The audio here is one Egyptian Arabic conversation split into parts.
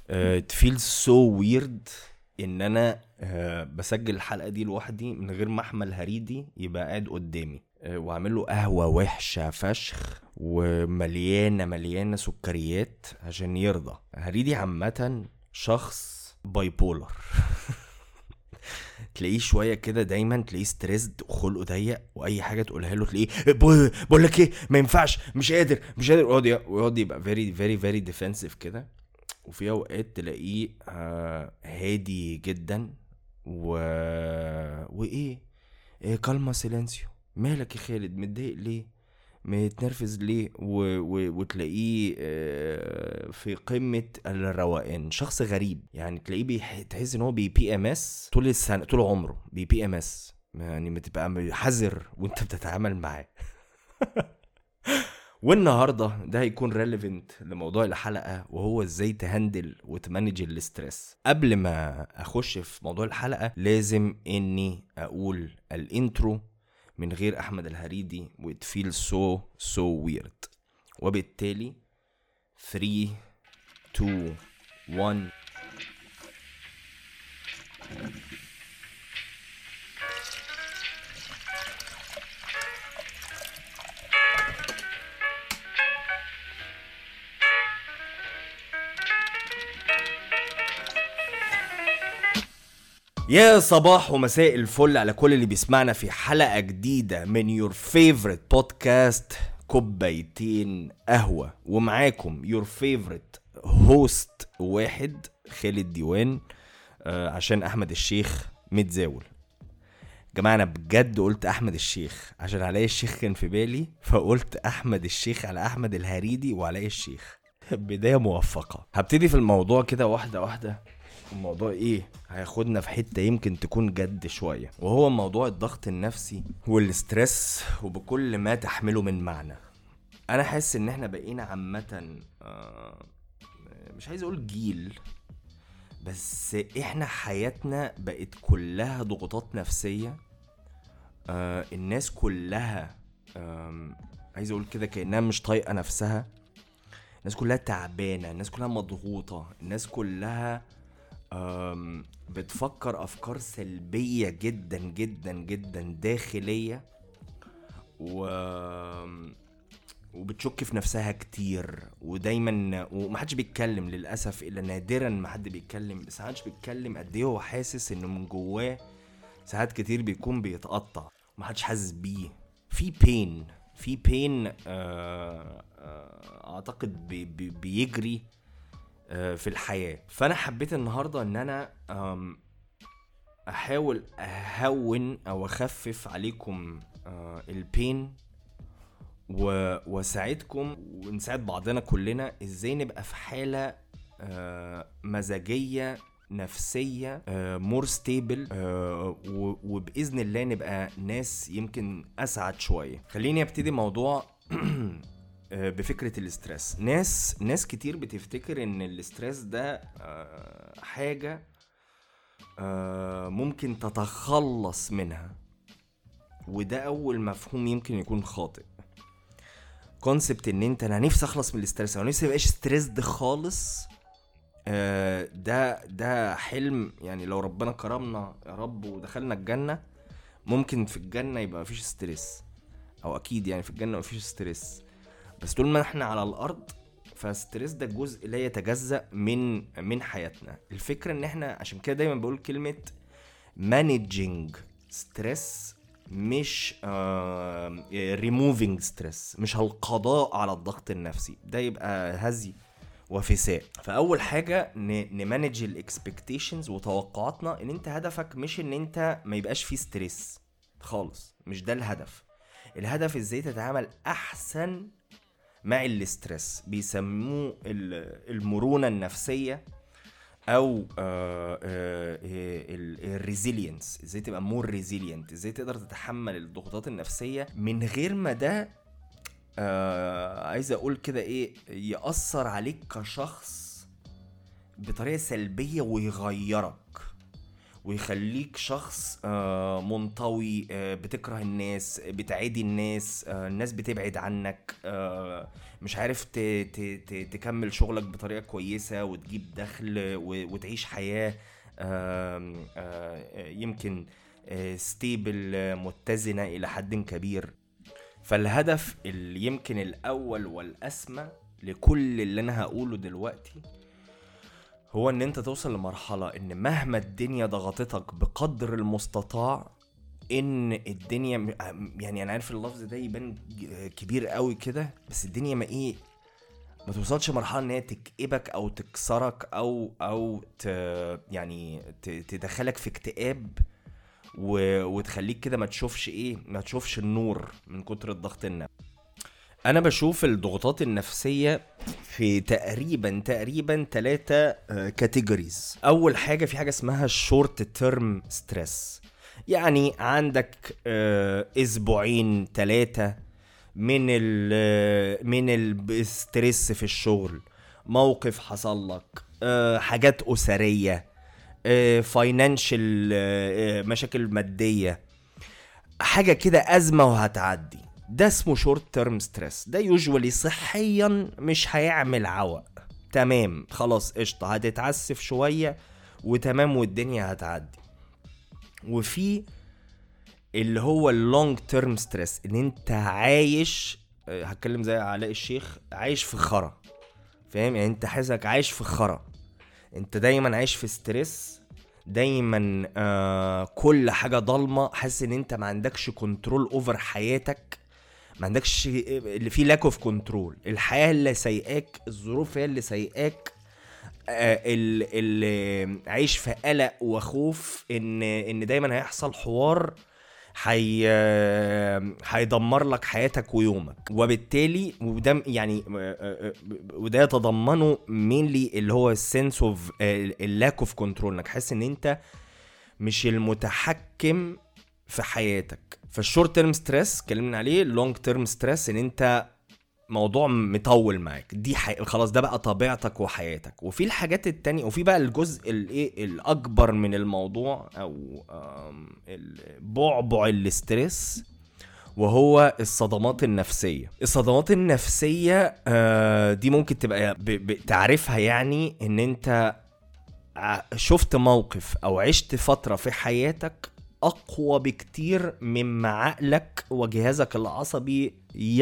it feels so weird ان انا آه، بسجل الحلقه دي لوحدي من غير ما احمل هريدي يبقى قاعد قدامي آه، واعمل له قهوه وحشه فشخ ومليانه مليانه سكريات عشان يرضى هريدي عامه شخص باي بولر تلاقيه شويه كده دايما تلاقيه ستريسد وخلقه ضيق واي حاجه تقولها له تلاقيه "بقول- بقول لك ايه ما ينفعش مش قادر مش قادر ويقعد ي- ويقعد يبقى فيري فيري فيري ديفensive كده وفي اوقات تلاقيه آه هادي جدا و وايه إيه كالما سيلانسيو مالك يا خالد متضايق ليه متنرفز ليه و... و... وتلاقيه آه، في قمه الروقان شخص غريب يعني تلاقيه بيح... تحس ان هو بي بي ام اس طول السنه طول عمره بي بي ام اس يعني بتبقى حذر وانت بتتعامل معاه والنهارده ده هيكون ريليفنت لموضوع الحلقه وهو ازاي تهندل وتمانج الاسترس قبل ما اخش في موضوع الحلقه لازم اني اقول الانترو من غير احمد الهريدي وات فيل سو سو ويرد وبالتالي 3 2 1 يا صباح ومساء الفل على كل اللي بيسمعنا في حلقة جديدة من يور فيفورت بودكاست كوبايتين قهوة ومعاكم يور فيفورت هوست واحد خالد ديوان آه عشان أحمد الشيخ متزاول جماعة أنا بجد قلت أحمد الشيخ عشان علاء الشيخ كان في بالي فقلت أحمد الشيخ على أحمد الهريدي وعلاء الشيخ بداية موفقة هبتدي في الموضوع كده واحدة واحدة الموضوع ايه هياخدنا في حته يمكن تكون جد شويه وهو موضوع الضغط النفسي والستريس وبكل ما تحمله من معنى انا حاسس ان احنا بقينا عامه آه، مش عايز اقول جيل بس احنا حياتنا بقت كلها ضغوطات نفسيه آه الناس كلها آم، عايز اقول كده كانها مش طايقه نفسها الناس كلها تعبانه الناس كلها مضغوطه الناس كلها أم، بتفكر افكار سلبيه جدا جدا جدا داخليه و وبتشك في نفسها كتير ودايما ومحدش بيتكلم للاسف الا نادرا ما حد بيتكلم بس محدش بيتكلم قد ايه هو حاسس انه من جواه ساعات كتير بيكون بيتقطع ومحدش حاسس بيه في بين في بين اعتقد بي بي بيجري آه، في الحياه فانا حبيت النهارده ان انا آم، احاول اهون او اخفف عليكم آه، البين و- واساعدكم ونساعد بعضنا كلنا ازاي نبقى في حاله آه، مزاجيه نفسيه مور ستيبل وباذن الله نبقى ناس يمكن اسعد شويه خليني ابتدي موضوع آه، بفكره الاسترس ناس ناس كتير بتفتكر ان الاسترس ده آه، حاجه آه، ممكن تتخلص منها وده اول مفهوم يمكن يكون خاطئ كونسبت ان انت انا نفسي اخلص من الاسترس انا نفسي مبقاش ستريسد خالص آه، ده ده حلم يعني لو ربنا كرمنا يا رب ودخلنا الجنه ممكن في الجنه يبقى مفيش ستريس او اكيد يعني في الجنه مفيش ستريس بس طول ما احنا على الارض فالستريس ده جزء لا يتجزأ من من حياتنا الفكره ان احنا عشان كده دايما بقول كلمه مانجينج ستريس مش ريموفينج ستريس مش القضاء على الضغط النفسي ده يبقى هزي وفساء فاول حاجه نمانج الاكسبكتيشنز وتوقعاتنا ان انت هدفك مش ان انت ما يبقاش فيه ستريس خالص مش ده الهدف الهدف ازاي تتعامل احسن مع الاسترس بيسموه ال- المرونه النفسيه او الريزيلينس ازاي تبقى مور ريزيلينت ازاي تقدر تتحمل الضغوطات النفسيه من غير ما ده آه عايز اقول كده ايه ياثر عليك كشخص بطريقه سلبيه ويغيرك ويخليك شخص آه، منطوي آه، بتكره الناس بتعادي الناس آه، الناس بتبعد عنك مش عارف تكمل شغلك بطريقه كويسه وتجيب دخل وتعيش حياه يمكن ستيبل متزنه الى حد كبير فالهدف اللي يمكن الاول والاسمى لكل اللي انا هقوله دلوقتي هو ان انت توصل لمرحله ان مهما الدنيا ضغطتك بقدر المستطاع ان الدنيا يعني انا عارف اللفظ ده يبان كبير قوي كده بس الدنيا ما ايه ما توصلش مرحله ان هي تكئبك او تكسرك او او ت يعني تدخلك في اكتئاب و... وتخليك كده ما تشوفش ايه ما تشوفش النور من كتر الضغط النفسي انا بشوف الضغوطات النفسيه في تقريبا تقريبا ثلاثة كاتيجوريز اول حاجه في حاجه اسمها الشورت تيرم ستريس يعني عندك آه، اسبوعين ثلاثة من ال من الستريس في الشغل موقف حصل لك آه، حاجات اسريه فاينانشال آه، مشاكل ماديه حاجه كده ازمه وهتعدي ده اسمه شورت تيرم ستريس ده يوجوالي صحيا مش هيعمل عوق تمام خلاص قشطه هتتعسف شويه وتمام والدنيا هتعدي وفي اللي هو اللونج تيرم ستريس ان انت عايش آه، هتكلم زي علاء الشيخ عايش في خرا فاهم يعني انت حاسسك عايش في خرا انت دايما عايش في ستريس دايما آه كل حاجه ضلمه حاسس ان انت ما عندكش كنترول اوفر حياتك ما عندكش اللي فيه لاك اوف كنترول الحياه اللي سايقاك الظروف هي اللي سايقاك آه اللي عايش في قلق وخوف ان ان دايما هيحصل حوار حي هيدمر لك حياتك ويومك وبالتالي وده يعني وده يتضمنه مينلي اللي هو السنس اوف اللاك اوف كنترول انك حاسس ان انت مش المتحكم في حياتك فالشورت تيرم ستريس اتكلمنا عليه اللونج تيرم ستريس ان انت موضوع مطول معاك دي حي... خلاص ده بقى طبيعتك وحياتك وفي الحاجات التانية وفي بقى الجزء الايه الاكبر من الموضوع او بعبع الاسترس وهو الصدمات النفسية الصدمات النفسية آه، دي ممكن تبقى تعرفها يعني ان انت شفت موقف او عشت فترة في حياتك اقوى بكتير مما عقلك وجهازك العصبي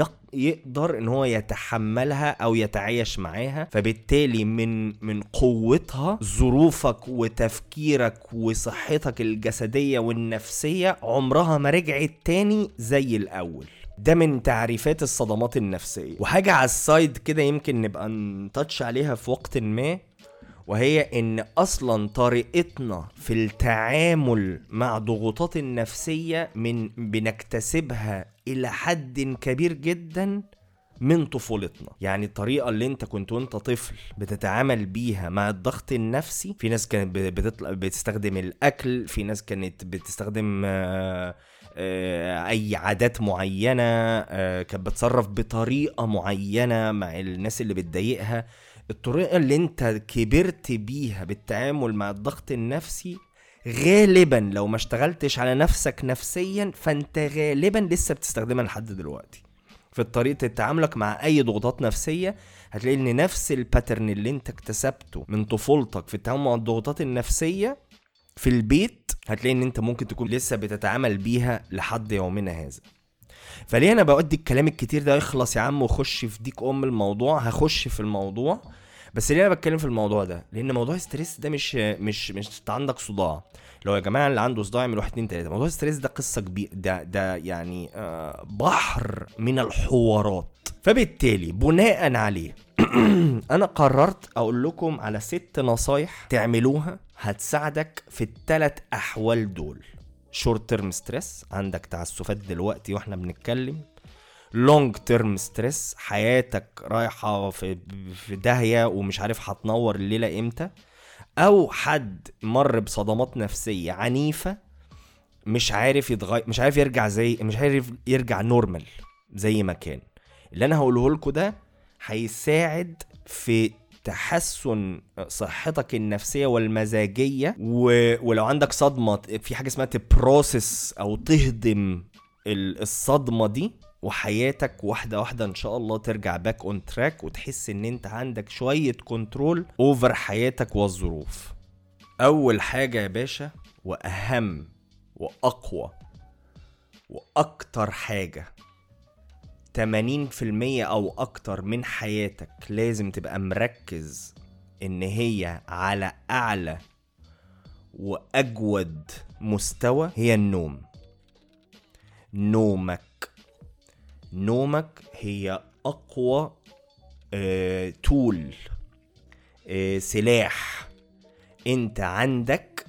يقدر ان هو يتحملها او يتعايش معاها فبالتالي من من قوتها ظروفك وتفكيرك وصحتك الجسديه والنفسيه عمرها ما رجعت تاني زي الاول ده من تعريفات الصدمات النفسيه وحاجه على السايد كده يمكن نبقى نتاتش عليها في وقت ما وهي ان اصلا طريقتنا في التعامل مع ضغوطات النفسيه من بنكتسبها الى حد كبير جدا من طفولتنا يعني الطريقة اللي انت كنت وانت طفل بتتعامل بيها مع الضغط النفسي في ناس كانت بتطلع بتستخدم الاكل في ناس كانت بتستخدم آه، آه، اي عادات معينة آه، كانت بتصرف بطريقة معينة مع الناس اللي بتضايقها الطريقة اللي انت كبرت بيها بالتعامل مع الضغط النفسي غالبا لو ما اشتغلتش على نفسك نفسيا فانت غالبا لسه بتستخدمها لحد دلوقتي في طريقة تعاملك مع اي ضغوطات نفسية هتلاقي ان نفس الباترن اللي انت اكتسبته من طفولتك في التعامل مع الضغوطات النفسية في البيت هتلاقي ان انت ممكن تكون لسه بتتعامل بيها لحد يومنا هذا فليه انا بودي الكلام الكتير ده يخلص يا عم وخش في ديك ام الموضوع هخش في الموضوع بس ليه انا بتكلم في الموضوع ده لان موضوع الستريس ده مش مش مش انت عندك صداع لو يا جماعه اللي عنده صداع يعمل واحد اتنين تلاته موضوع الستريس ده قصه كبيره ده ده يعني آه بحر من الحوارات فبالتالي بناء عليه انا قررت اقول لكم على ست نصايح تعملوها هتساعدك في الثلاث احوال دول شورت تيرم ستريس عندك تعسفات دلوقتي واحنا بنتكلم لونج تيرم ستريس حياتك رايحه في في داهيه ومش عارف هتنور الليله امتى او حد مر بصدمات نفسيه عنيفه مش عارف يتغير مش عارف يرجع زي مش عارف يرجع نورمال زي ما كان اللي انا هقوله لكم ده هيساعد في تحسن صحتك النفسيه والمزاجيه و... ولو عندك صدمه في حاجه اسمها تبروسس او تهضم الصدمه دي وحياتك واحدة واحدة ان شاء الله ترجع باك اون تراك وتحس ان انت عندك شوية كنترول اوفر حياتك والظروف اول حاجة يا باشا واهم واقوى واكتر حاجة 80% او اكتر من حياتك لازم تبقى مركز ان هي على اعلى واجود مستوى هي النوم نومك نومك هي اقوى آه تول آه سلاح انت عندك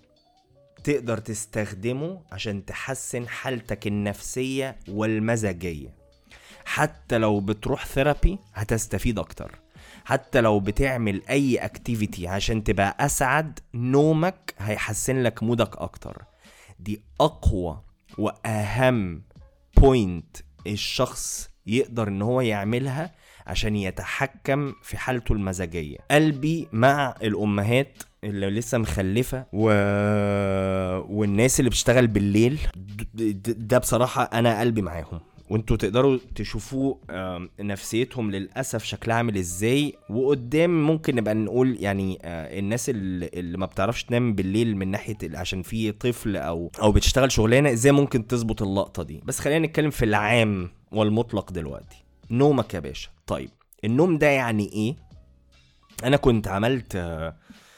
تقدر تستخدمه عشان تحسن حالتك النفسية والمزاجية حتى لو بتروح ثيرابي هتستفيد اكتر حتى لو بتعمل اي اكتيفيتي عشان تبقى اسعد نومك هيحسن لك مودك اكتر دي اقوى واهم بوينت الشخص يقدر ان هو يعملها عشان يتحكم في حالته المزاجية قلبي مع الأمهات اللي لسه مخلفة و... والناس اللي بتشتغل بالليل ده بصراحة أنا قلبي معاهم وانتوا تقدروا تشوفوا نفسيتهم للاسف شكلها عامل ازاي وقدام ممكن نبقى نقول يعني آه، الناس اللي ما بتعرفش تنام بالليل من ناحيه عشان في طفل او او بتشتغل شغلانه ازاي ممكن تظبط اللقطه دي بس خلينا نتكلم في العام والمطلق دلوقتي نومك يا باشا طيب النوم ده يعني ايه انا كنت عملت آه،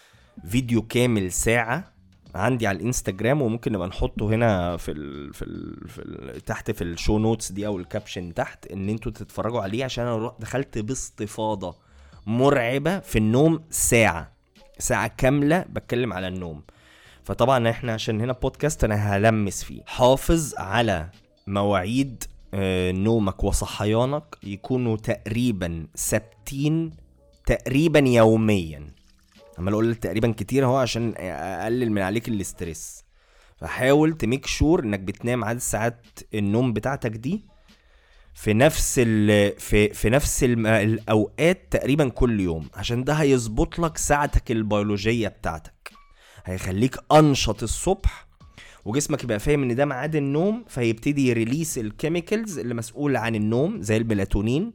فيديو كامل ساعه عندي على الانستجرام وممكن نبقى نحطه هنا في ال في ال في ال تحت في الشو نوتس دي او الكابشن تحت ان انتوا تتفرجوا عليه عشان انا دخلت باستفاضه مرعبه في النوم ساعه ساعه كامله بتكلم على النوم فطبعا احنا عشان هنا بودكاست انا هلمس فيه حافظ على مواعيد آه، نومك وصحيانك يكونوا تقريبا ثابتين تقريبا يوميا عمال اقول تقريبا كتير اهو عشان اقلل من عليك الاسترس فحاول تميك شور انك بتنام عدد ساعات النوم بتاعتك دي في نفس ال في في نفس الاوقات تقريبا كل يوم عشان ده هيظبط لك ساعتك البيولوجيه بتاعتك هيخليك انشط الصبح وجسمك يبقى فاهم ان ده ميعاد النوم فيبتدي يريليس الكيميكلز اللي مسؤول عن النوم زي الميلاتونين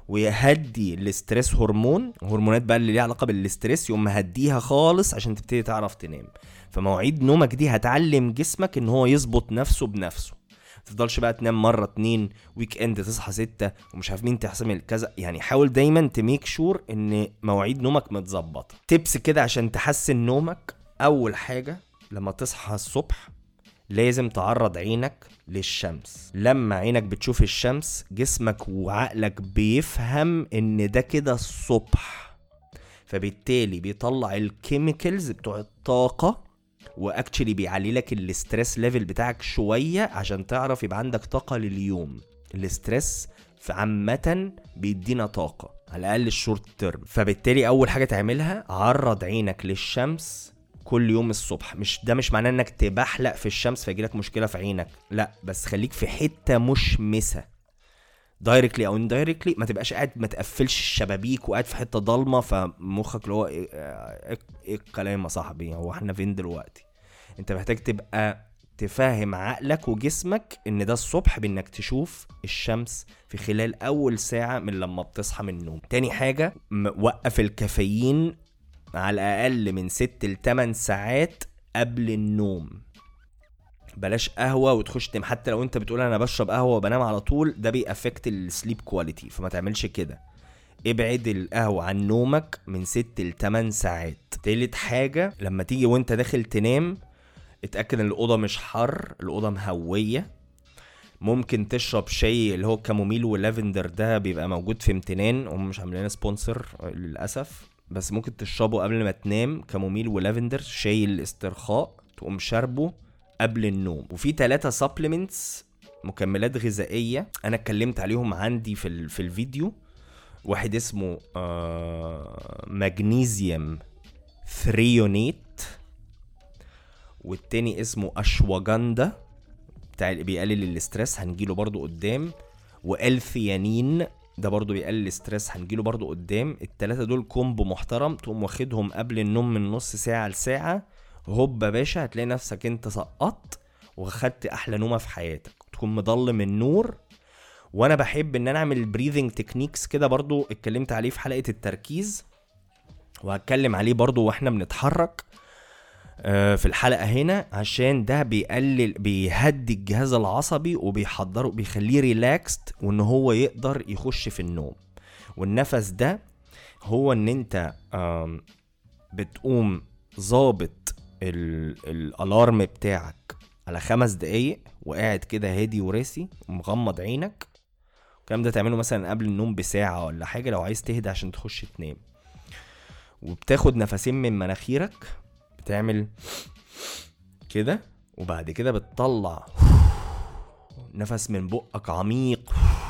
ويهدي الاستريس هرمون هرمونات بقى اللي ليها علاقه بالاستريس يقوم مهديها خالص عشان تبتدي تعرف تنام فمواعيد نومك دي هتعلم جسمك ان هو يظبط نفسه بنفسه تفضلش بقى تنام مرة اتنين ويك اند تصحى ستة ومش عارف مين تحسم كذا يعني حاول دايما تميك شور ان مواعيد نومك متظبطة تبس كده عشان تحسن نومك اول حاجة لما تصحى الصبح لازم تعرض عينك للشمس لما عينك بتشوف الشمس جسمك وعقلك بيفهم ان ده كده الصبح فبالتالي بيطلع الكيميكلز بتوع الطاقة واكتشلي بيعلي لك الاسترس ليفل بتاعك شوية عشان تعرف يبقى عندك طاقة لليوم الاسترس في عامة بيدينا طاقة على الأقل الشورت تيرم فبالتالي أول حاجة تعملها عرض عينك للشمس كل يوم الصبح مش ده مش معناه انك تبحلق في الشمس فيجيلك مشكله في عينك لا بس خليك في حته مشمسه دايركتلي او اندايركتلي ما تبقاش قاعد ما تقفلش الشبابيك وقاعد في حته ضلمه فمخك اللي هو ايه, إيه, إيه الكلام يا صاحبي هو احنا فين دلوقتي انت محتاج تبقى تفهم عقلك وجسمك ان ده الصبح بانك تشوف الشمس في خلال اول ساعة من لما بتصحى من النوم تاني حاجة وقف الكافيين على الأقل من ست لتمن ساعات قبل النوم بلاش قهوه وتخش تنام حتى لو انت بتقول انا بشرب قهوه وبنام على طول ده بيأفكت السليب كواليتي فما تعملش كده ابعد القهوة عن نومك من ست لتمن ساعات تالت حاجة لما تيجي وانت داخل تنام اتأكد ان الأوضة مش حر الأوضة مهوية ممكن تشرب شاي اللي هو كاموميل ولافندر ده بيبقى موجود في امتنان هم مش عاملين سبونسر للأسف بس ممكن تشربه قبل ما تنام كاموميل ولافندر شاي الاسترخاء تقوم شاربه قبل النوم وفي ثلاثة سبلمنتس مكملات غذائية انا اتكلمت عليهم عندي في, في الفيديو واحد اسمه آه مغنيسيوم ثريونيت والتاني اسمه اشواجندا بتاع اللي بيقلل الاسترس هنجيله برضو قدام والثيانين ده برضو بيقلل ستريس هنجيله برضو قدام التلاتة دول كومبو محترم تقوم واخدهم قبل النوم من نص ساعة لساعة هوب يا باشا هتلاقي نفسك انت سقطت وخدت احلى نومة في حياتك تكون مضلم النور وانا بحب ان انا اعمل بريذنج تكنيكس كده برضو اتكلمت عليه في حلقة التركيز وهتكلم عليه برضو واحنا بنتحرك آه، في الحلقة هنا عشان ده بيقلل بيهدي الجهاز العصبي وبيحضره بيخليه ريلاكست وان هو يقدر يخش في النوم والنفس ده هو ان انت بتقوم ظابط الالارم بتاعك على خمس دقايق وقاعد كده هادي وراسي ومغمض عينك الكلام ده تعمله مثلا قبل النوم بساعة ولا حاجة لو عايز تهدى عشان تخش تنام وبتاخد نفسين من مناخيرك بتعمل كده وبعد كده بتطلع نفس من بقك عميق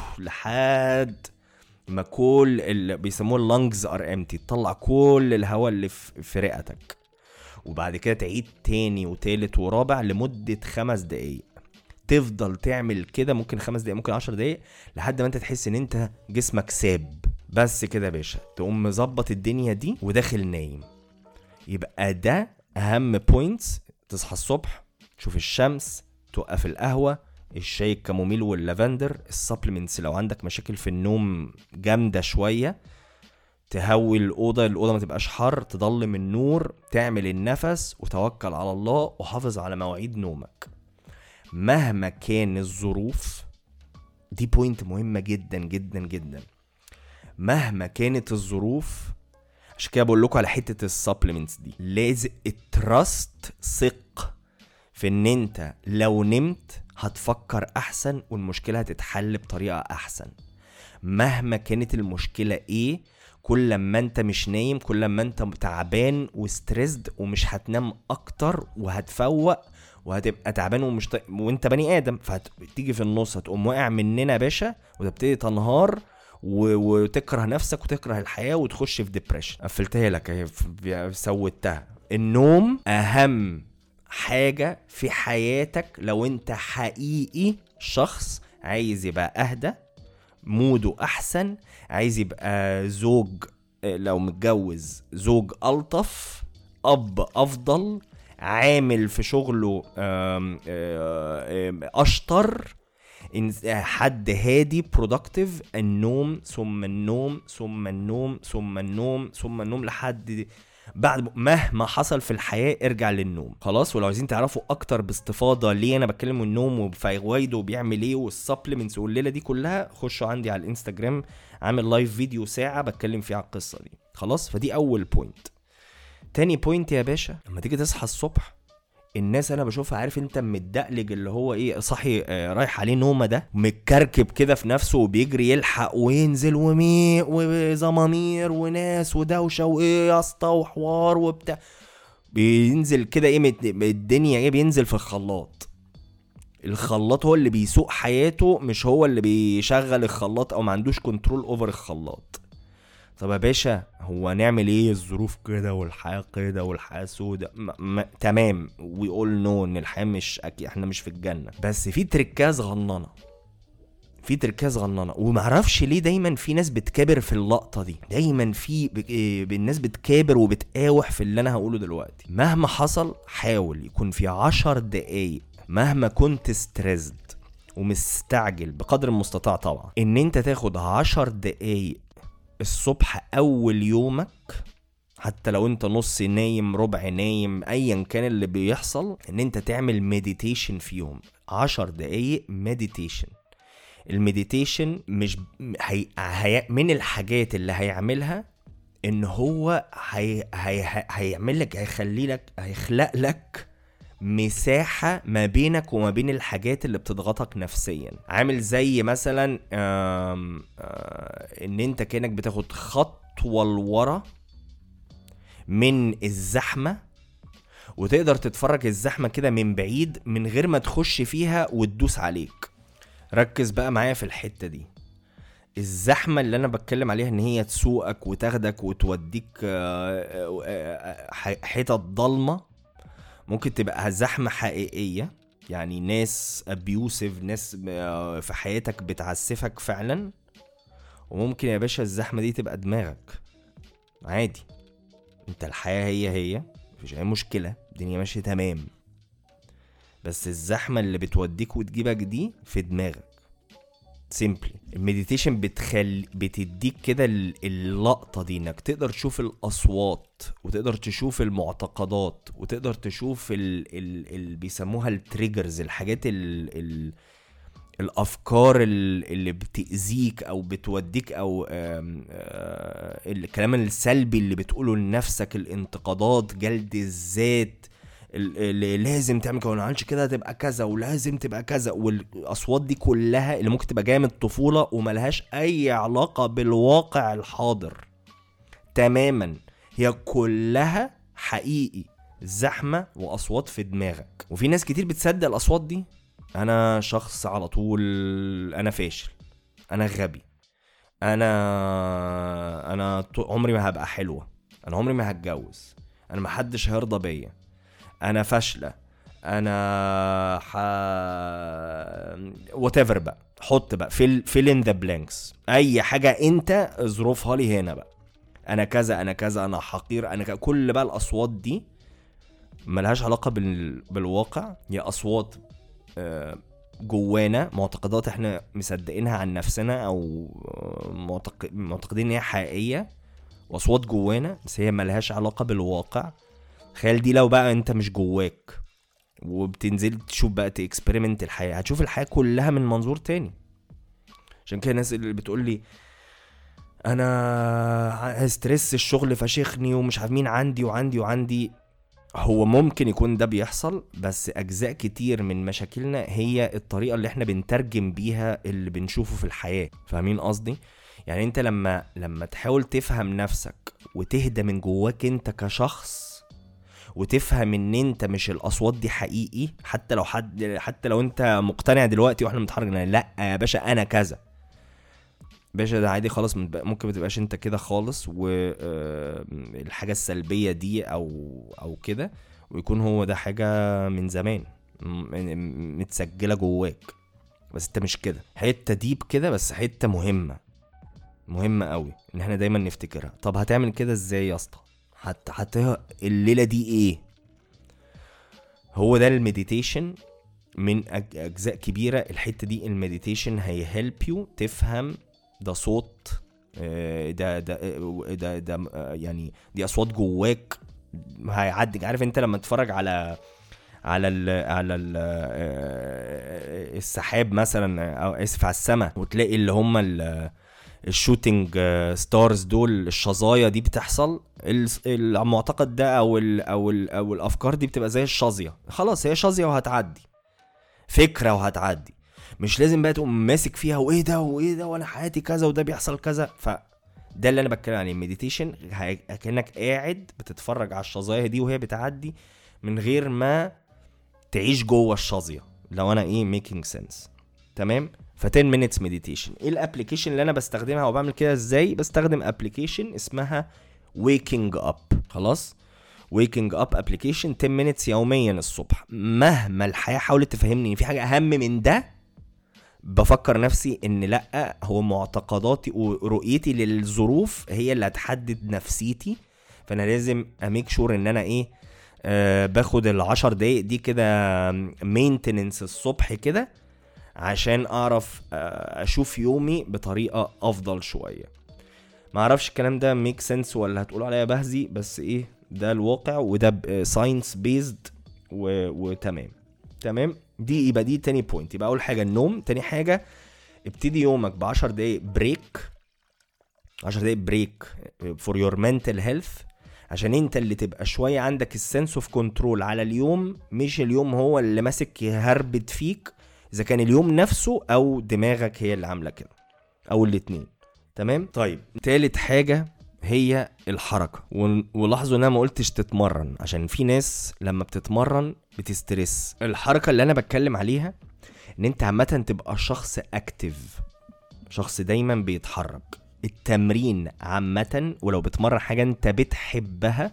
لحد ما كل اللي بيسموه اللنجز ار امتي تطلع كل الهواء اللي في رئتك وبعد كده تعيد تاني وتالت ورابع لمدة خمس دقايق تفضل تعمل كده ممكن خمس دقايق ممكن عشر دقايق لحد ما انت تحس ان انت جسمك ساب بس كده يا باشا تقوم مظبط الدنيا دي وداخل نايم يبقى ده اهم بوينتس تصحى الصبح تشوف الشمس توقف القهوه الشاي الكاموميل واللافندر السبلمنتس لو عندك مشاكل في النوم جامده شويه تهوي الاوضه الاوضه ما تبقاش حر تضلم النور تعمل النفس وتوكل على الله وحافظ على مواعيد نومك مهما كان الظروف دي بوينت مهمه جدا جدا جدا مهما كانت الظروف عشان كده بقول لكم على حته السبلمنتس دي لازم التراست ثق في ان انت لو نمت هتفكر احسن والمشكله هتتحل بطريقه احسن مهما كانت المشكله ايه كل ما انت مش نايم كل ما انت تعبان وستريسد ومش هتنام اكتر وهتفوق وهتبقى تعبان ومش ط... وانت بني ادم فهتيجي في النص هتقوم واقع مننا يا باشا وتبتدي تنهار وتكره نفسك وتكره الحياه وتخش في ديبريشن قفلتها لك اهي سوتها النوم اهم حاجه في حياتك لو انت حقيقي شخص عايز يبقى اهدى موده احسن عايز يبقى زوج لو متجوز زوج الطف اب افضل عامل في شغله اشطر حد هادي برودكتيف النوم ثم النوم ثم النوم ثم النوم ثم النوم لحد بعد مهما حصل في الحياه ارجع للنوم خلاص ولو عايزين تعرفوا اكتر باستفاضه ليه انا بتكلم النوم وفوائده وبيعمل ايه والسبلمنتس والليله دي كلها خشوا عندي على الانستجرام عامل لايف فيديو ساعه بتكلم فيه على القصه دي خلاص فدي اول بوينت تاني بوينت يا باشا لما تيجي تصحى الصبح الناس انا بشوفها عارف انت متدقلج اللي هو ايه صاحي آه رايح عليه نومه ده متكركب كده في نفسه وبيجري يلحق وينزل وميق وزمامير وناس ودوشه وايه يا اسطى وحوار وبتاع بينزل كده ايه الدنيا ايه بينزل في الخلاط الخلاط هو اللي بيسوق حياته مش هو اللي بيشغل الخلاط او ما عندوش كنترول اوفر الخلاط طب يا باشا هو نعمل ايه الظروف كده والحياه كده والحياه سودة تمام وي اول نو ان الحياه مش أكي احنا مش في الجنه بس في تركاز صغننه في تركاز صغننه ومعرفش ليه دايما في ناس بتكابر في اللقطه دي دايما في الناس بتكابر وبتقاوح في اللي انا هقوله دلوقتي مهما حصل حاول يكون في عشر دقايق مهما كنت ستريسد ومستعجل بقدر المستطاع طبعا ان انت تاخد عشر دقايق الصبح اول يومك حتى لو انت نص نايم ربع نايم ايا كان اللي بيحصل ان انت تعمل مديتيشن فيهم عشر دقايق مديتيشن المديتيشن مش هي... هي... من الحاجات اللي هيعملها ان هو هي... هي... هيعمل لك هيخلي لك هيخلق لك مساحة ما بينك وما بين الحاجات اللي بتضغطك نفسيا عامل زي مثلا آم آم آه، ان انت كأنك بتاخد خطوة لورا من الزحمة وتقدر تتفرج الزحمة كده من بعيد من غير ما تخش فيها وتدوس عليك ركز بقى معايا في الحتة دي الزحمة اللي أنا بتكلم عليها إن هي تسوقك وتاخدك وتوديك آه، آه، حتت ضلمة ممكن تبقى زحمه حقيقيه يعني ناس ابيوسيف ناس في حياتك بتعسفك فعلا وممكن يا باشا الزحمه دي تبقى دماغك عادي انت الحياه هي هي مفيش اي مشكله الدنيا ماشيه تمام بس الزحمه اللي بتوديك وتجيبك دي في دماغك سيمبلي المديتيشن بتخل بتديك كده اللقطه دي انك تقدر تشوف الاصوات وتقدر تشوف المعتقدات وتقدر تشوف ال... ال... ال... بيسموها التريجرز الحاجات ال... ال... الافكار اللي بتاذيك او بتوديك او آه، الكلام السلبي اللي بتقوله لنفسك الانتقادات جلد الذات اللي لازم تعمل كده ما عملش كده هتبقى كذا ولازم تبقى كذا والاصوات دي كلها اللي ممكن تبقى جايه من الطفوله وملهاش اي علاقه بالواقع الحاضر تماما هي كلها حقيقي زحمه واصوات في دماغك وفي ناس كتير بتصدق الاصوات دي انا شخص على طول انا فاشل انا غبي انا انا عمري ما هبقى حلوه انا عمري ما هتجوز انا محدش هيرضى بيا انا فاشله انا ح وات ايفر بقى حط بقى فيل فيل ان ذا بلانكس اي حاجه انت ظروفها لي هنا بقى انا كذا انا كذا انا حقير انا كذا. كل بقى الاصوات دي ملهاش علاقه بال... بالواقع هي اصوات آه، جوانا معتقدات احنا مصدقينها عن نفسنا او معتق... معتقدين ان هي حقيقيه واصوات جوانا بس هي ملهاش علاقه بالواقع تخيل دي لو بقى انت مش جواك وبتنزل تشوف بقى تكسبيرمنت الحياه هتشوف الحياه كلها من منظور تاني عشان كده الناس اللي بتقول لي انا ستريس الشغل فشخني ومش عارف مين عندي وعندي وعندي هو ممكن يكون ده بيحصل بس اجزاء كتير من مشاكلنا هي الطريقه اللي احنا بنترجم بيها اللي بنشوفه في الحياه فاهمين قصدي يعني انت لما لما تحاول تفهم نفسك وتهدى من جواك انت كشخص وتفهم ان انت مش الاصوات دي حقيقي حتى لو حد حتى لو انت مقتنع دلوقتي واحنا متحرجين لا يا باشا انا كذا باشا ده عادي خالص ممكن ما تبقاش انت كده خالص والحاجه آه، السلبيه دي او او كده ويكون هو ده حاجه من زمان متسجله جواك بس انت مش كده حته ديب كده بس حته مهمه مهمه قوي ان احنا دايما نفتكرها طب هتعمل كده ازاي يا اسطى حتى حتى الليله دي ايه هو ده المديتيشن من اجزاء كبيره الحته دي المديتيشن هيهلب يو تفهم ده صوت آه، ده ده آه، ده, ده آه، يعني دي اصوات جواك هيعدي عارف انت لما تتفرج على على ال على ال السحاب مثلا او اسف على السماء وتلاقي اللي هم الشوتينج ستارز دول الشظايا دي بتحصل المعتقد ده او ال او ال او الافكار دي بتبقى زي الشظيه خلاص هي شظيه وهتعدي فكره وهتعدي مش لازم بقى تقوم ماسك فيها وايه ده وايه ده وانا حياتي كذا وده بيحصل كذا ف ده اللي انا بتكلم عليه المديتيشن كانك قاعد بتتفرج على الشظايا دي وهي بتعدي من غير ما تعيش جوه الشظيه لو انا ايه ميكينج سنس تمام ف 10 minutes meditation ايه الابلكيشن اللي انا بستخدمها وبعمل كده ازاي بستخدم ابلكيشن اسمها waking up خلاص waking up application 10 minutes يوميا الصبح مهما الحياه حاولت تفهمني ان في حاجه اهم من ده بفكر نفسي ان لا هو معتقداتي ورؤيتي للظروف هي اللي هتحدد نفسيتي فانا لازم اميك شور ان انا ايه آه باخد العشر دقايق دي كده مينتننس الصبح كده عشان اعرف آه اشوف يومي بطريقه افضل شويه ما اعرفش الكلام ده ميك سنس ولا هتقولوا عليا بهزي بس ايه ده الواقع وده ساينس بيزد وتمام تمام دي يبقى دي تاني بوينت يبقى اول حاجه النوم تاني حاجه ابتدي يومك ب 10 دقايق بريك 10 دقايق بريك فور يور منتل هيلث عشان انت اللي تبقى شويه عندك السنس اوف كنترول على اليوم مش اليوم هو اللي ماسك يهربد فيك اذا كان اليوم نفسه او دماغك هي اللي عامله كده او الاتنين تمام طيب تالت حاجه هي الحركه ولاحظوا ان انا ما قلتش تتمرن عشان في ناس لما بتتمرن بتسترس الحركه اللي انا بتكلم عليها ان انت عامه تبقى شخص اكتف شخص دايما بيتحرك التمرين عامه ولو بتمرن حاجه انت بتحبها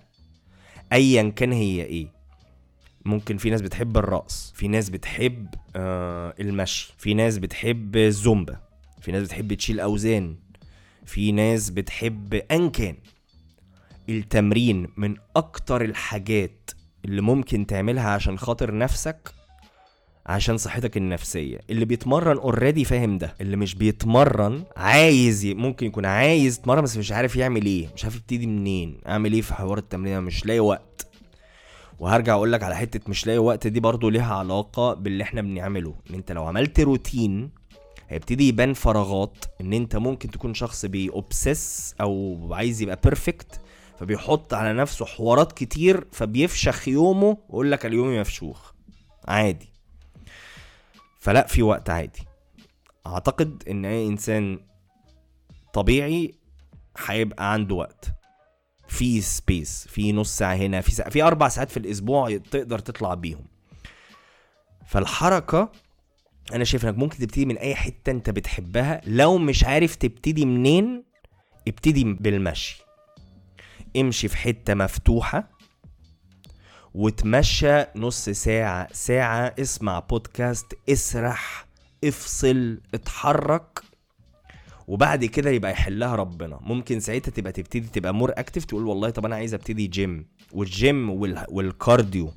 ايا كان هي ايه ممكن في ناس بتحب الرقص في ناس بتحب آه المشي في ناس بتحب الزومبا في ناس بتحب تشيل اوزان في ناس بتحب ان كان التمرين من اكتر الحاجات اللي ممكن تعملها عشان خاطر نفسك عشان صحتك النفسية اللي بيتمرن اوريدي فاهم ده اللي مش بيتمرن عايز ي... ممكن يكون عايز يتمرن بس مش عارف يعمل ايه مش عارف يبتدي منين اعمل ايه في حوار التمرين مش لاقي وقت وهرجع اقول لك على حته مش لاقي وقت دي برضو ليها علاقه باللي احنا بنعمله ان انت لو عملت روتين هيبتدي يبان فراغات ان انت ممكن تكون شخص بيوبسس او عايز يبقى بيرفكت فبيحط على نفسه حوارات كتير فبيفشخ يومه ويقول لك اليوم مفشوخ عادي فلا في وقت عادي اعتقد ان اي انسان طبيعي هيبقى عنده وقت في سبيس في نص ساعه هنا في ساعة في اربع ساعات في الاسبوع تقدر تطلع بيهم فالحركه انا شايف انك ممكن تبتدي من اي حته انت بتحبها لو مش عارف تبتدي منين ابتدي بالمشي امشي في حته مفتوحه وتمشى نص ساعه ساعه اسمع بودكاست اسرح افصل اتحرك وبعد كده يبقى يحلها ربنا ممكن ساعتها تبقى تبتدي تبقى مور اكتف تقول والله طب انا عايز ابتدي جيم والجيم وال... والكارديو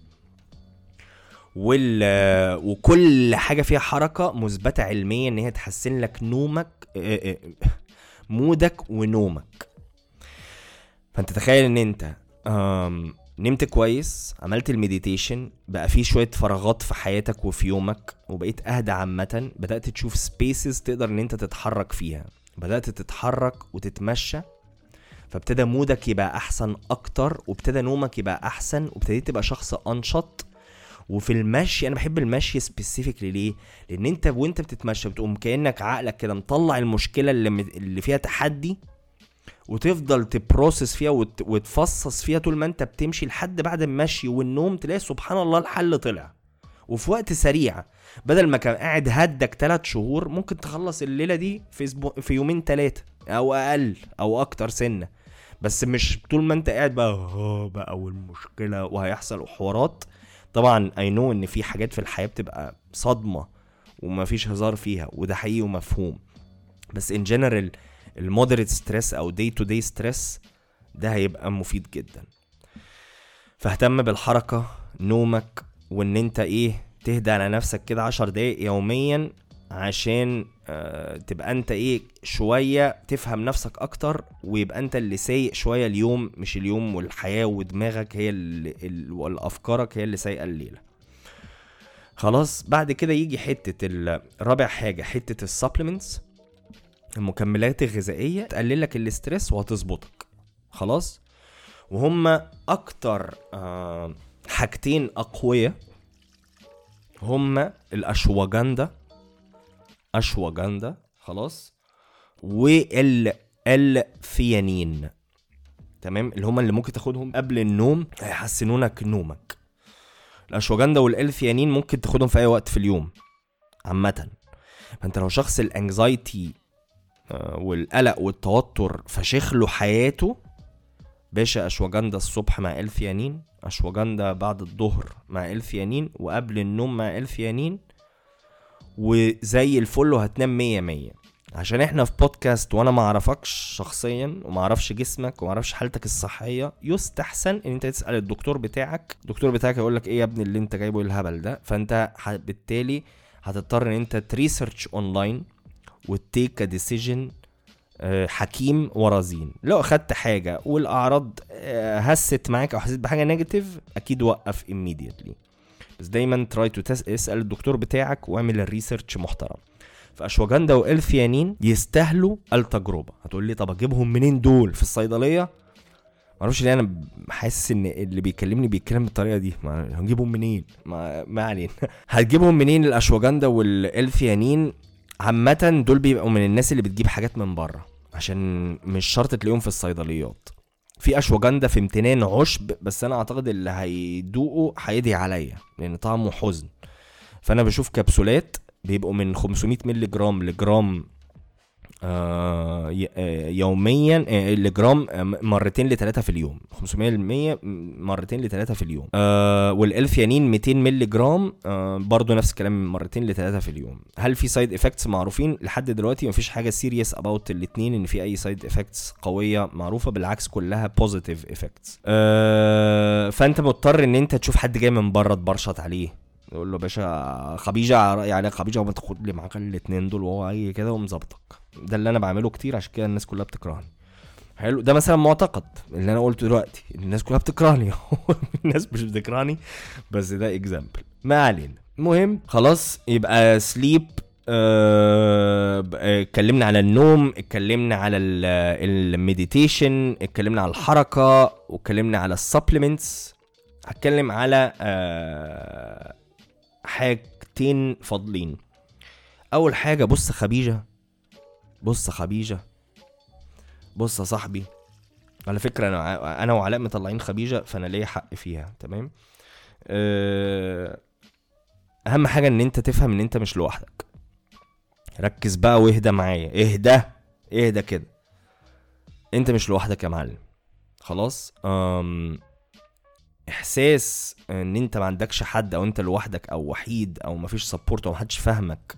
وال وكل حاجه فيها حركه مثبته علميا ان هي تحسن لك نومك آه، آه، مودك ونومك فانت تخيل ان انت نمت كويس عملت المديتيشن بقى في شويه فراغات في حياتك وفي يومك وبقيت اهدى عامه بدات تشوف سبيسز تقدر ان انت تتحرك فيها بدات تتحرك وتتمشى فابتدى مودك يبقى احسن اكتر وابتدى نومك يبقى احسن وابتديت تبقى شخص انشط وفي المشي انا بحب المشي سبيسيفيكلي ليه لان انت وانت بتتمشى بتقوم كانك عقلك كده مطلع المشكله اللي اللي فيها تحدي وتفضل تبروسس فيها وت... وتفصص فيها طول ما انت بتمشي لحد بعد المشي والنوم تلاقي سبحان الله الحل طلع وفي وقت سريع بدل ما كان قاعد هدك ثلاث شهور ممكن تخلص الليله دي في اسبوع في يومين ثلاثه او اقل او اكتر سنه بس مش طول ما انت قاعد بقى اه بقى والمشكله وهيحصل حوارات طبعا اي نو ان في حاجات في الحياه بتبقى صدمه ومفيش هزار فيها وده حقيقي ومفهوم بس ان جنرال المودريت ستريس او دي تو دي ستريس ده هيبقى مفيد جدا فاهتم بالحركة نومك وان انت ايه تهدى على نفسك كده عشر دقايق يوميا عشان آه تبقى انت ايه شوية تفهم نفسك اكتر ويبقى انت اللي سايق شوية اليوم مش اليوم والحياة ودماغك هي اللي والافكارك هي اللي سايقة الليلة خلاص بعد كده يجي حتة رابع حاجة حتة السبلمنتس المكملات الغذائيه تقلل لك الاسترس وهتظبطك خلاص وهم اكتر آه حاجتين اقوياء هما الاشواجندا اشواجندا خلاص وال الثيانين تمام اللي هما اللي ممكن تاخدهم قبل النوم هيحسنونك نومك الاشواجندا والالثيانين ممكن تاخدهم في اي وقت في اليوم عامه فانت لو شخص الانكزايتي آه، والقلق والتوتر فشيخ له حياته باشا اشواجندا الصبح مع الفيانين اشواجندا بعد الظهر مع الفيانين وقبل النوم مع الفيانين وزي الفل وهتنام مية مية عشان احنا في بودكاست وانا ما اعرفكش شخصيا وما اعرفش جسمك وما اعرفش حالتك الصحيه يستحسن ان انت تسال الدكتور بتاعك الدكتور بتاعك يقول لك ايه يا ابني اللي انت جايبه إيه الهبل ده فانت بالتالي هتضطر ان انت تريسيرش اونلاين وتيك ديسيجن آه، حكيم ورزين لو اخدت حاجه والاعراض آه، هست معاك او حسيت بحاجه نيجاتيف اكيد وقف immediately بس دايما تراي تو اسال الدكتور بتاعك واعمل الريسيرش محترم فاشواجندا والثيانين يستاهلوا التجربه هتقول لي طب اجيبهم منين دول في الصيدليه معرفش ليه انا حاسس ان اللي بيكلمني بيتكلم بالطريقه دي ما هنجيبهم منين ما, ما علينا هتجيبهم منين الاشواجندا والالفيانين عامة دول بيبقوا من الناس اللي بتجيب حاجات من بره عشان مش شرط تلاقيهم في الصيدليات في اشواجندا في امتنان عشب بس انا اعتقد اللي هيدوقه هيدعي عليا لان طعمه حزن فانا بشوف كبسولات بيبقوا من 500 مللي جرام لجرام آه ي- آه، يوميا آه، الجرام آه، مرتين لثلاثة في اليوم 500 المية مرتين لثلاثة في اليوم آه والالثيانين 200 مللي جرام آه برضو نفس الكلام مرتين لثلاثة في اليوم هل في سايد افكتس معروفين لحد دلوقتي مفيش حاجة سيريس اباوت الاتنين ان في اي سايد افكتس قوية معروفة بالعكس كلها بوزيتيف افكتس آه فانت مضطر ان انت تشوف حد جاي من بره تبرشط عليه يقول له باشا خبيجه يعني خبيجه ما تاخد لي معاك الاثنين دول وهو اي كده ومظبطك ده اللي انا بعمله كتير عشان كده الناس كلها بتكرهني حلو ده مثلا معتقد اللي انا قلته دلوقتي الناس كلها بتكرهني الناس مش بتكرهني بس ده اكزامبل ما علينا المهم خلاص يبقى سليب اتكلمنا على النوم اتكلمنا على المديتيشن اتكلمنا على الحركه واتكلمنا على السبلمنتس هتكلم على آه، حاجتين فاضلين اول حاجه بص خبيجه بص خبيجه بص يا صاحبي على فكره انا ع- انا وعلاء مطلعين خبيجه فانا ليا حق فيها تمام آه، اهم حاجه ان انت تفهم ان انت مش لوحدك ركز بقى واهدى معايا اهدى اهدى كده انت مش لوحدك يا معلم خلاص أم احساس ان انت ما عندكش حد او انت لوحدك او وحيد او مفيش سبورت او محدش فاهمك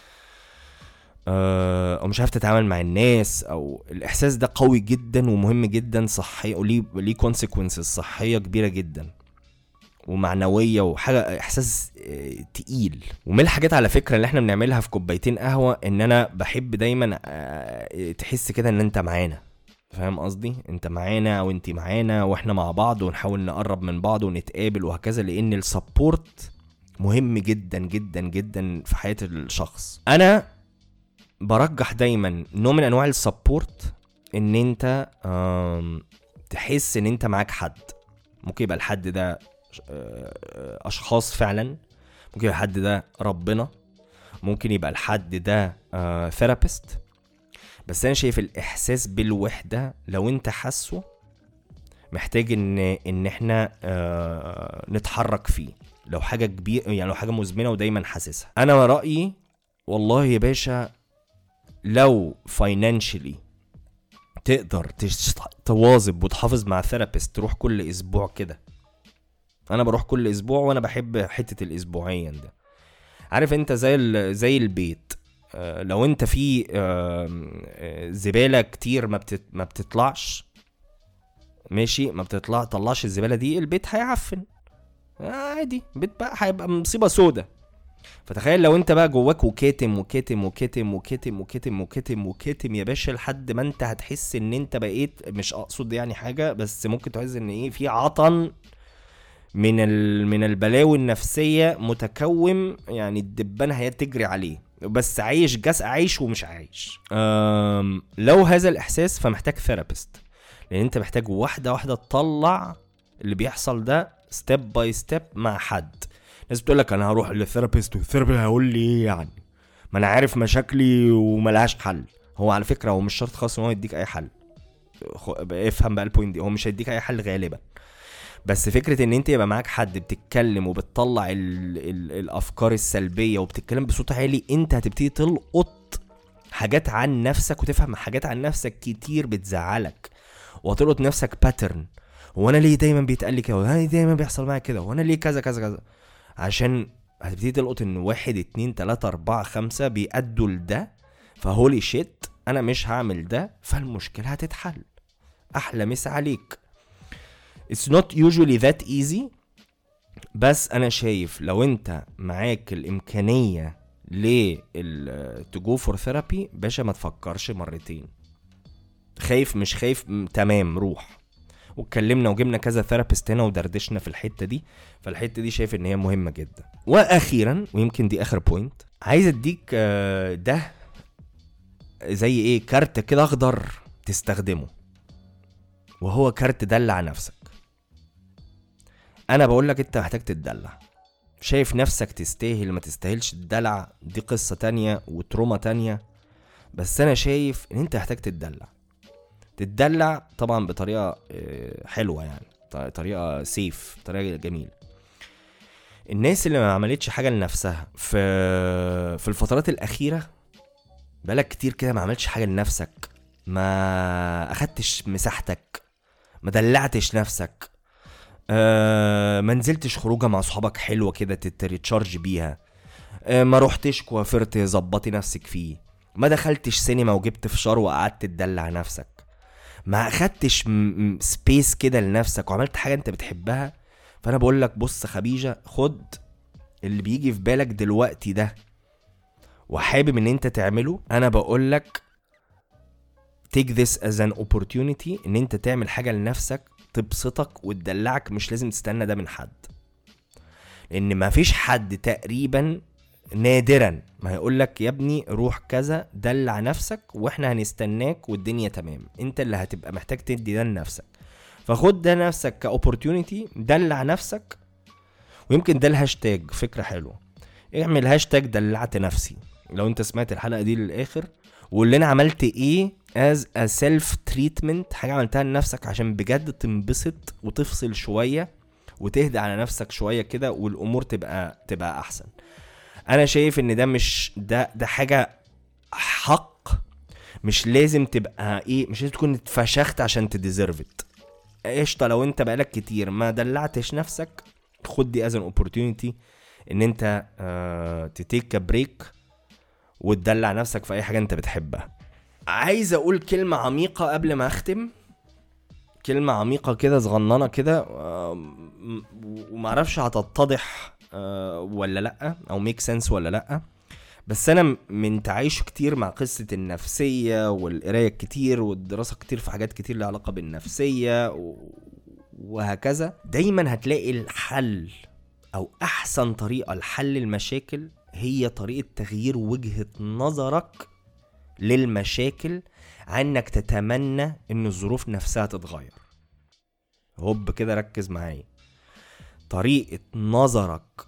آه، او مش عارف تتعامل مع الناس او الاحساس ده قوي جدا ومهم جدا صحي وليه ليه كونسيكونسز صحيه كبيره جدا ومعنويه وحاجه احساس آه، تقيل ومن الحاجات على فكره اللي احنا بنعملها في كوبايتين قهوه ان انا بحب دايما آه، تحس كده ان انت معانا فاهم قصدي انت معانا وانت معانا واحنا مع بعض ونحاول نقرب من بعض ونتقابل وهكذا لان السبورت مهم جدا جدا جدا في حياه الشخص انا برجح دايما نوع من انواع السبورت ان انت آم، تحس ان انت معاك حد ممكن يبقى الحد ده آه، اشخاص فعلا ممكن يبقى الحد ده ربنا ممكن يبقى الحد ده ثيرابيست بس انا شايف الاحساس بالوحده لو انت حاسه محتاج ان ان احنا آه نتحرك فيه لو حاجه كبيره يعني لو حاجه مزمنه ودايما حاسسها انا رايي والله يا باشا لو فاينانشلي تقدر تش- تواظب وتحافظ مع ثيرابيست تروح كل اسبوع كده انا بروح كل اسبوع وانا بحب حته الاسبوعيا ده عارف انت زي ال- زي البيت آه، لو انت في آم، آه، زباله كتير ما بتت ما بتطلعش ماشي ما بتطلع طلعش الزباله دي البيت هيعفن آه، عادي البيت بقى هيبقى مصيبه سودة فتخيل لو انت بقى جواك وكاتم وكاتم وكاتم وكاتم وكاتم وكاتم وكاتم يا باشا لحد ما انت هتحس ان انت بقيت مش اقصد يعني حاجه بس ممكن تحس ان ايه في عطن من ال... من البلاوي النفسيه متكوم يعني الدبانه هي تجري عليه بس عايش جس عايش ومش عايش أم... لو هذا الاحساس فمحتاج ثيرابيست لان انت محتاج واحده واحده تطلع اللي بيحصل ده ستيب باي ستيب مع حد ناس بتقول لك انا هروح للثيرابيست والثيرابيست هيقول لي ايه يعني ما انا عارف مشاكلي وملهاش حل هو على فكره هو مش شرط خالص ان هو يديك اي حل خ- افهم بقى البوينت دي هو مش هيديك اي حل غالبا بس فكره ان انت يبقى معاك حد بتتكلم وبتطلع ال ال الافكار السلبيه وبتتكلم بصوت عالي انت هتبتدي تلقط حاجات عن نفسك وتفهم حاجات عن نفسك كتير بتزعلك وهتلقط نفسك باترن هو انا ليه دايما بيتقال لي كده هو انا ليه دايما بيحصل معايا كده هو انا ليه كذا كذا كذا عشان هتبتدي تلقط ان واحد اتنين تلاتة اربعة خمسة بيأدوا لده فهولي شيت انا مش هعمل ده فالمشكلة هتتحل احلى مسا عليك It's not usually that easy بس انا شايف لو انت معاك الامكانية لل to go for therapy باشا ما تفكرش مرتين خايف مش خايف م- تمام روح واتكلمنا وجبنا كذا ثيرابيست هنا ودردشنا في الحته دي فالحته دي شايف ان هي مهمه جدا واخيرا ويمكن دي اخر بوينت عايز اديك آه، ده زي ايه كارت كده اخضر تستخدمه وهو كارت دلع نفسك انا بقول لك انت محتاج تتدلع شايف نفسك تستاهل ما تستاهلش الدلع دي قصة تانية وتروما تانية بس انا شايف ان انت محتاج تتدلع تتدلع طبعا بطريقة آه، حلوة يعني ط- طريقة سيف طريقة جميلة الناس اللي ما عملتش حاجة لنفسها في في الفترات الأخيرة بقالك كتير كده ما عملتش حاجه لنفسك ما اخدتش مساحتك ما دلعتش نفسك آه ما نزلتش خروجه مع صحابك حلوه كده تتريتشارج بيها آه ما روحتش كوافرت ظبطي نفسك فيه ما دخلتش سينما وجبت فشار وقعدت تدلع نفسك ما اخدتش سبيس كده لنفسك وعملت حاجه انت بتحبها فانا بقول لك بص خبيجه خد اللي بيجي في بالك دلوقتي ده وحابب ان انت تعمله انا بقول لك take this as an opportunity ان انت تعمل حاجه لنفسك تبسطك وتدلعك مش لازم تستنى ده من حد لان ما فيش حد تقريبا نادرا ما هيقول لك يا ابني روح كذا دلع نفسك واحنا هنستناك والدنيا تمام انت اللي هتبقى محتاج تدي ده لنفسك فخد ده نفسك كاوبورتيونيتي دلع نفسك ويمكن ده الهاشتاج فكره حلوه اعمل هاشتاج دلعت نفسي لو انت سمعت الحلقه دي للاخر وقول لنا عملت ايه از ا سيلف تريتمنت حاجه عملتها لنفسك عشان بجد تنبسط وتفصل شويه وتهدى على نفسك شويه كده والامور تبقى تبقى احسن انا شايف ان ده مش ده ده حاجه حق مش لازم تبقى ايه مش لازم تكون اتفشخت عشان تديزيرفت قشطه لو انت بقالك كتير ما دلعتش نفسك خد دي از ان اوبورتيونيتي ان انت آه تتيك بريك وتدلع نفسك في اي حاجه انت بتحبها عايز اقول كلمه عميقه قبل ما اختم كلمه عميقه كده صغننه كده ومعرفش هتتضح آه، ولا لا او ميك سنس ولا لا بس انا من تعايشه كتير مع قصه النفسيه والقرايه كتير والدراسه كتير في حاجات كتير لها علاقه بالنفسيه وهكذا دايما هتلاقي الحل او احسن طريقه لحل المشاكل هي طريقه تغيير وجهه نظرك للمشاكل عنك تتمنى ان الظروف نفسها تتغير هوب كده ركز معايا طريقة نظرك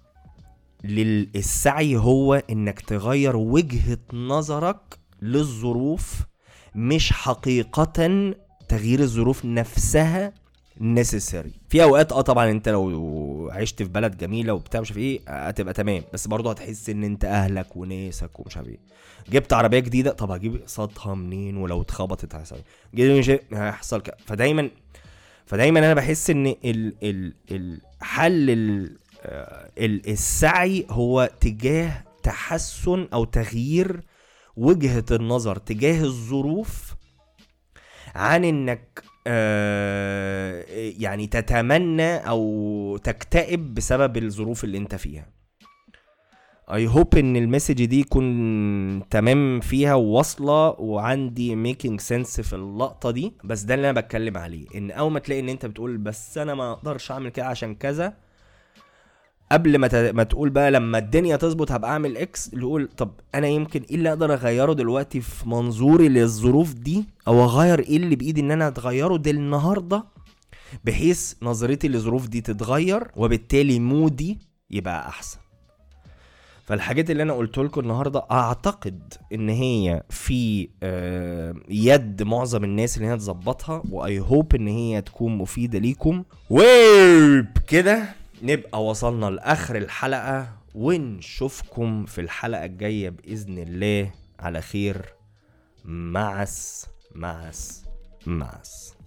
للسعي هو انك تغير وجهة نظرك للظروف مش حقيقة تغيير الظروف نفسها نسيسري في اوقات اه طبعا انت لو عشت في بلد جميله وبتاع مش عارف ايه هتبقى تمام بس برضه هتحس ان انت اهلك وناسك ومش عارف ايه جبت عربيه جديده طب هجيب اقساطها منين ولو اتخبطت هيحصل هيحصل كده فدايما فدايما انا بحس ان ال ال الحل ال آه، السعي هو تجاه تحسن او تغيير وجهه النظر تجاه الظروف عن انك آه يعني تتمنى او تكتئب بسبب الظروف اللي انت فيها اي هوب ان المسج دي يكون تمام فيها وواصله وعندي ميكينج سنس في اللقطه دي بس ده اللي انا بتكلم عليه ان اول ما تلاقي ان انت بتقول بس انا ما اقدرش اعمل كده عشان كذا قبل ما ما تقول بقى لما الدنيا تظبط هبقى اعمل اكس تقول طب انا يمكن ايه اللي اقدر اغيره دلوقتي في منظوري للظروف دي او اغير ايه اللي بايدي ان انا اتغيره دي النهارده بحيث نظرتي للظروف دي تتغير وبالتالي مودي يبقى احسن فالحاجات اللي انا قلت لكم النهارده اعتقد ان هي في آه، يد معظم الناس اللي هي تظبطها واي هوب ان هي تكون مفيده ليكم وبكده نبقى وصلنا لاخر الحلقه ونشوفكم في الحلقه الجايه باذن الله على خير معس معس معس